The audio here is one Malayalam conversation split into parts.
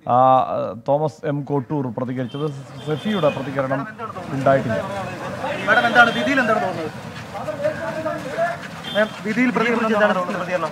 ആ, തോമസ് എം കോട്ടൂർ പ്രതികരിച്ചത് സെഫിയുടെ പ്രതികരണം ഉണ്ടായിട്ടില്ല മാഡം എന്താണ് വിധിയിൽ എന്താണ് തോന്നുന്നത് മാം, വിധിയിൽ പ്രതികരണം എന്താണ് തോന്നുന്നത് പ്രതികരണം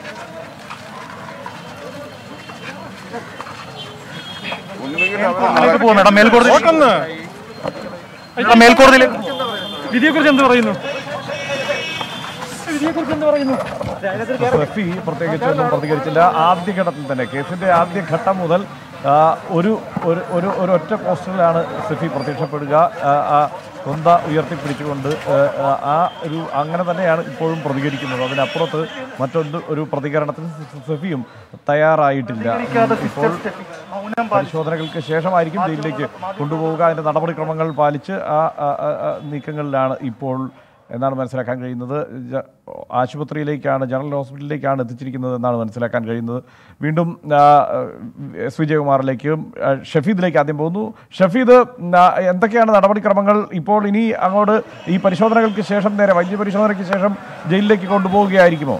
മേൽക്കോടതിയിലേക്ക് പോവാം മാഡം മേൽക്കോടതി മാഡം, മേൽക്കോടതിയിലേക്ക് വിധിയെക്കുറിച്ച് എന്ത് പറയുന്നു വിധിയെക്കുറിച്ച് എന്ത് പറയുന്നു സെഫി പ്രത്യേകിച്ചൊന്നും പ്രതികരിച്ചില്ല ആദ്യഘട്ടത്തിൽ തന്നെ കേസിന്റെ ആദ്യഘട്ടം മുതൽ ആ, ഒരു ഒരു ഒരു ഒരു ഒറ്റ പോസ്റ്ററിലാണ് സെഫി പ്രത്യക്ഷപ്പെടുക ആ, ആ, കൊന്ത ഉയർത്തിപ്പിടിച്ചുകൊണ്ട് ആ, ആ, ആ ഒരു അങ്ങനെ തന്നെയാണ് ഇപ്പോഴും പ്രതികരിക്കുന്നത് അതിനപ്പുറത്ത് മറ്റൊന്ന് ഒരു പ്രതികരണത്തിന് സെഫിയും തയ്യാറായിട്ടില്ല ഇപ്പോൾ മൗനം പരിശോധനകൾക്ക് ശേഷമായിരിക്കും ജയിലിലേക്ക് കൊണ്ടുപോവുക അതിൻ്റെ നടപടിക്രമങ്ങൾ പാലിച്ച് ആ ആ, ആ, ആ, നീക്കങ്ങളിലാണ് ഇപ്പോൾ എന്നാണ് മനസ്സിലാക്കാൻ കഴിയുന്നത് ജ- ആശുപത്രിയിലേക്കാണ് ജനറൽ ഹോസ്പിറ്റലിലേക്കാണ് എത്തിച്ചിരിക്കുന്നത് എന്നാണ് മനസ്സിലാക്കാൻ കഴിയുന്നത് വീണ്ടും ആ, എസ് വിജയകുമാറിലേക്കും ആ, ഷഫീദിലേക്ക് ആദ്യം പോകുന്നു ഷഫീദ് ആ, എന്തൊക്കെയാണ് നടപടിക്രമങ്ങൾ ഇപ്പോൾ ഇനി അങ്ങോട്ട് ഈ പരിശോധനകൾക്ക് ശേഷം നേരെ വൈദ്യ പരിശോധനയ്ക്ക് ശേഷം ജയിലിലേക്ക് കൊണ്ടുപോവുകയായിരിക്കുമോ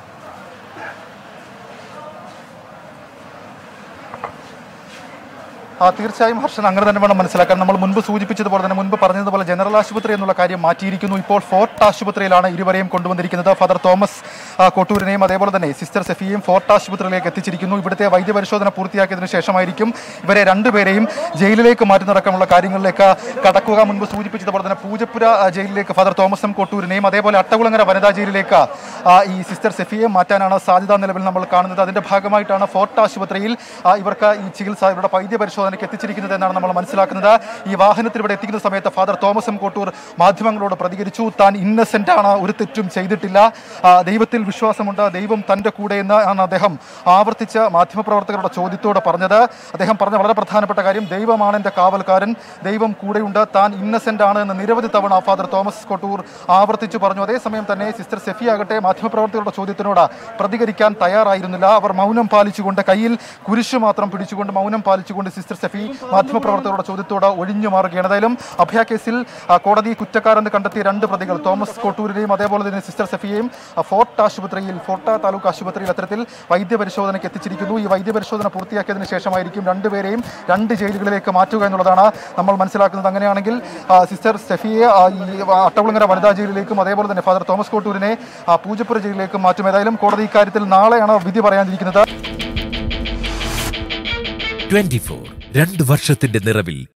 ആ തീർച്ചയായും ഹർഷൻ അങ്ങനെ തന്നെ വേണം മനസ്സിലാക്കാൻ നമ്മൾ മുൻപ് സൂചിപ്പിച്ചതുപോലെ തന്നെ മുൻപ് പറഞ്ഞതുപോലെ ജനറൽ ആശുപത്രി എന്നുള്ള കാര്യം മാറ്റിയിരിക്കുന്നു ഇപ്പോൾ ഫോർട്ട് ആശുപത്രിയിലാണ് ഇരുവരെയും കൊണ്ടുവന്നിരിക്കുന്നത് ഫാദർ തോമസ് ആ, കൊട്ടൂരിനെയും അതേപോലെ തന്നെ സിസ്റ്റർ സെഫിയെയും ഫോർട്ട് ആശുപത്രിയിലേക്ക് എത്തിച്ചിരിക്കുന്നു ഇവിടുത്തെ വൈദ്യപരിശോധന പൂർത്തിയാക്കിയതിനു ശേഷമായിരിക്കും ഇവരെ രണ്ടുപേരെയും ജയിലിലേക്ക് മാറ്റുന്നടക്കമുള്ള കാര്യങ്ങളിലേക്ക് കടക്കുക മുൻപ് സൂചിപ്പിച്ചതുപോലെ തന്നെ പൂജപ്പുര ആ, ജയിലിലേക്ക് ഫാദർ തോമസ് എം കൊട്ടൂരിനെയും അതേപോലെ അട്ടകുളങ്ങര വനിതാ ജയിലിലേക്ക് ആ, ഈ സിസ്റ്റർ സെഫിയെ മാറ്റാനാണ് സാധ്യത നിലവിൽ നമ്മൾ കാണുന്നത് അതിന്റെ ഭാഗമായിട്ടാണ് ഫോർട്ട് ആശുപത്രിയിൽ ആ, ഇവർക്ക് ഈ ചികിത്സ ഇവരുടെ വൈദ്യ പരിശോധനയ്ക്ക് എത്തിച്ചിരിക്കുന്നത് എന്നാണ് നമ്മൾ മനസ്സിലാക്കുന്നത് ഈ വാഹനത്തിൽ ഇവിടെ എത്തിക്കുന്ന സമയത്ത് ഫാദർ തോമസ് എം കോട്ടൂർ മാധ്യമങ്ങളോട് പ്രതികരിച്ചു താൻ ഇന്നസെന്റ് ആണ് ഒരു തെറ്റും ചെയ്തിട്ടില്ല ആ, ദൈവത്തിൽ വിശ്വാസമുണ്ട് ദൈവം തന്റെ കൂടെ എന്ന് ആണ് അദ്ദേഹം ആവർത്തിച്ച് മാധ്യമപ്രവർത്തകരുടെ ചോദ്യത്തോട് പറഞ്ഞത് അദ്ദേഹം പറഞ്ഞ വളരെ പ്രധാനപ്പെട്ട കാര്യം ദൈവമാണ് എൻ്റെ കാവൽക്കാരൻ ദൈവം കൂടെയുണ്ട് താൻ ഇന്നസെന്റ് ആണ് എന്ന് നിരവധി തവണ ഫാദർ തോമസ് കൊട്ടൂർ ആവർത്തിച്ചു പറഞ്ഞു അതേസമയം തന്നെ സിസ്റ്റർ സെഫി ആകട്ടെ മാധ്യമപ്രവർത്തകരുടെ ചോദ്യത്തിനോട് പ്രതികരിക്കാൻ തയ്യാറായിരുന്നില്ല അവർ മൗനം പാലിച്ചുകൊണ്ട് കയ്യിൽ കുരിശ് മാത്രം പിടിച്ചുകൊണ്ട് മൗനം പാലിച്ചുകൊണ്ട് സിസ്റ്റർ സെഫി മാധ്യമപ്രവർത്തകരുടെ ചോദ്യത്തോട് ഒഴിഞ്ഞു മാറുകയാണ് ഏതായാലും അഭയ കേസിൽ ആ, കോടതി കുറ്റക്കാരെന്ന് കണ്ടെത്തിയ രണ്ട് പ്രതികൾ തോമസ് കോട്ടൂരിനെയും അതേപോലെ തന്നെ സിസ്റ്റർ സെഫിയെയും ആ, ഫോർട്ട് ആശുപത്രിയിൽ ഫോർട്ട താലൂക്ക് ആശുപത്രിയിൽ അത്തരത്തിൽ വൈദ്യപരിശോധനയ്ക്ക് എത്തിച്ചിരിക്കുന്നു ഈ വൈദ്യപരിശോധന പൂർത്തിയാക്കിയതിനു ശേഷമായിരിക്കും രണ്ടുപേരെയും രണ്ട് ജയിലുകളിലേക്ക് മാറ്റുക എന്നുള്ളതാണ് നമ്മൾ മനസ്സിലാക്കുന്നത് അങ്ങനെയാണെങ്കിൽ ആ, സിസ്റ്റർ സ്റ്റെഫിയെ ആ, ഈ അട്ടകുളങ്ങര വനിതാ ജയിലിലേക്കും അതേപോലെ തന്നെ ഫാദർ തോമസ് കോട്ടൂരിനെ ആ, പൂജപ്പുര ജയിലിലേക്കും മാറ്റും ഏതായാലും കോടതി ഇക്കാര്യത്തിൽ നാളെയാണ് വിധി പറയാനിരിക്കുന്നത് ട്വന്റി ഫോർ രണ്ട് വർഷത്തിന്റെ നിറവിൽ